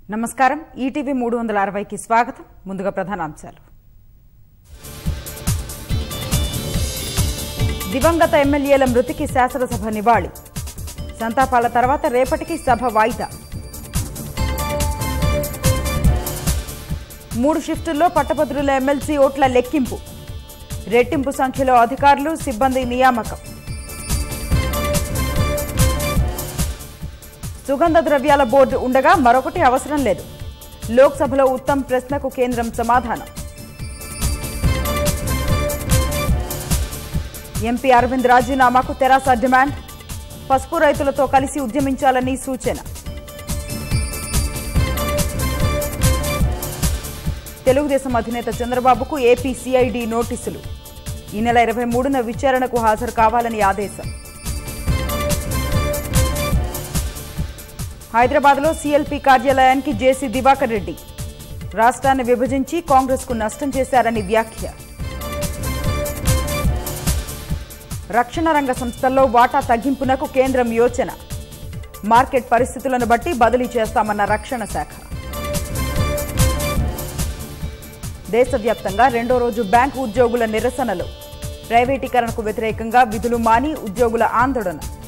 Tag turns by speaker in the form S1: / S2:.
S1: నమస్కారం ఈటీవీ మూడు వందల అరవైకి స్వాగతం ముందుగా ప్రధానాంశాలు దివంగత ఎమ్మెల్యేల మృతికి శాసనసభ నివాళి సంతాపాల తర్వాత రేపటికి సభ వాయిదా మూడు షిఫ్టుల్లో పట్టభద్రుల ఎమ్మెల్సీ ఓట్ల లెక్కింపు రెట్టింపు సంఖ్యలో అధికారులు సిబ్బంది నియామకం సుగంధ ద్రవ్యాల బోర్డు ఉండగా మరొకటి అవసరం లేదు లోక్సభలో ఉత్తమ్ ప్రశ్నకు కేంద్రం సమాధానం ఎంపీ అరవింద్ రాజీనామాకు తెరాస డిమాండ్ పసుపు రైతులతో కలిసి ఉద్యమించాలని సూచన తెలుగుదేశం అధినేత చంద్రబాబుకు ఏపీ సిఐడి నోటీసులు ఈ నెల ఇరవై మూడున విచారణకు హాజరు కావాలని ఆదేశం హైదరాబాద్లో సీఎల్పీ కార్యాలయానికి జేసీ దివాకర్ రెడ్డి రాష్ట్రాన్ని విభజించి కాంగ్రెస్కు నష్టం చేశారని వ్యాఖ్య రక్షణ రంగ సంస్థల్లో వాటా తగ్గింపునకు కేంద్రం యోచన మార్కెట్ పరిస్థితులను బట్టి బదిలీ చేస్తామన్న రక్షణ శాఖ దేశవ్యాప్తంగా రెండో రోజు బ్యాంకు ఉద్యోగుల నిరసనలు ప్రైవేటీకరణకు వ్యతిరేకంగా విధులు మాని ఉద్యోగుల ఆందోళన